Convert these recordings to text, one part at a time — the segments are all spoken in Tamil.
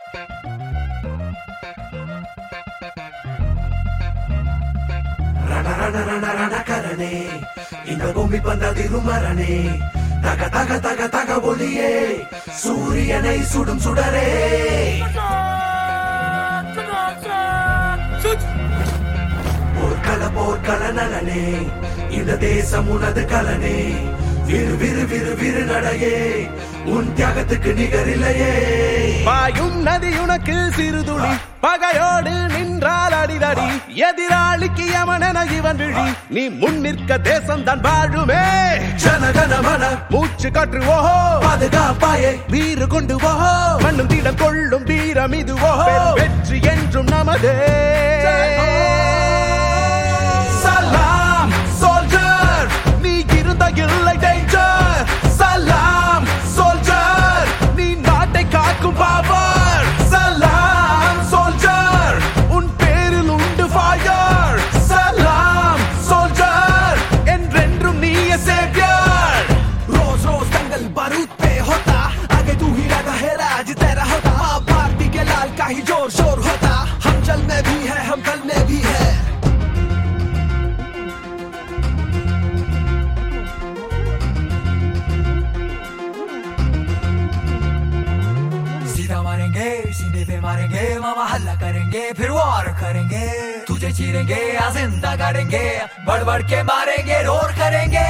ರಣ ರಣ ರಣ ರಣಕರಣೆ இந்த பூமி பந்ததிரும் மரணே தக தக தக தக ஒளியே சூரியனை சுடும் சுடரே போர்க்கள போர்க்கள நலனே இந்த தேசம் உனது கலனே விரு விரு விரு விரு நடையே உன் தியாகத்துக்கு நிகரில்லையே பாயும் நதி உனக்கு சிறுதுளி பகையோடு நின்றால் அடிதடி எதிராளிக்கு யமனென இவன் விழி நீ முன் நிற்க தேசம் தான் வாழுமே ஜனகணமன மூச்சு காற்று ஓஹோ பாதுகாப்பாயே வீறு கொண்டு ஓஹோ மண்ணும் தீடம் கொள்ளும் வீரம் இது ஓஹோ வெற்றி என்றும் நமதே சலாம் சோல்ஜர் நீ இருந்த இல்லை டேஞ்சர் சலாம் சோல்ஜர் நீ நாட்டை காக்கும் பாவர் சலாம் சோல்ஜர் உன் பேரில் உண்டு ஃபயர் சலாம் சோல்ஜர் என்றென்றும் நீயே சேவியர் रोज रोज दंगल बारूद पे होता आगे तू ही लगा है राज तेरा होता माँ भारती के लाल का ही जोर शोर होता हम जल में भी है हम कल में भी है सीधा मारेंगे सीने पे मारेंगे मामा हल्ला करेंगे फिर वार करेंगे तुझे चीरेंगे या जिंदा करेंगे बढ़ बढ़ के मारेंगे रोर करेंगे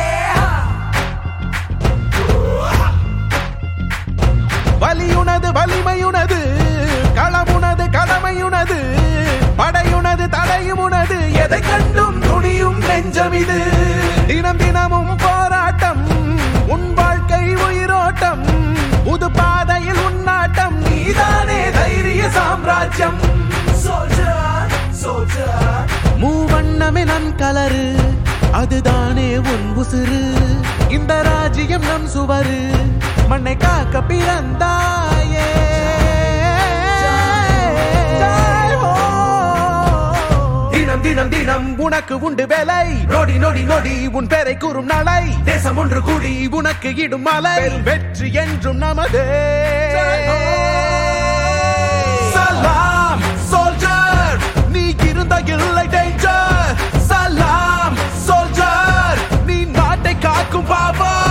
வலியுனது வலிமையுனது களமுனது கடமையுனது படையுனது தடையுமுனது எதை கண்டும் துணியும் நெஞ்சம் இது தினம் தினமும் போராட்டம் உன் வாழ்க்கை உயிரோட்டம் புது பாதையில் உன்னாட்டம் நீதானே தைரிய சாம்ராஜ்யம் soldier soldier மூவண்ணமே நன் கலரு அதுதானே உன் உசுரு இந்த ராஜ்யம் நம் சுவரு மண்ணை காக்க பிறந்தாயே ஜெய் ஹோ. தினம் தினம் தினம் உனக்கு உண்டு வேலை நொடி நொடி நொடி உன் பேரை கூறும் நாளை தேசம் ஒன்று கூடி உனக்கு இடும் மலை வெற்றி என்றும் நமதே சலாம் சோல்ஜர் நீ இருந்த இல்லை டேஞ்சர் சலாம் சோல்ஜர் நீ நாட்டை காக்கும் பாவா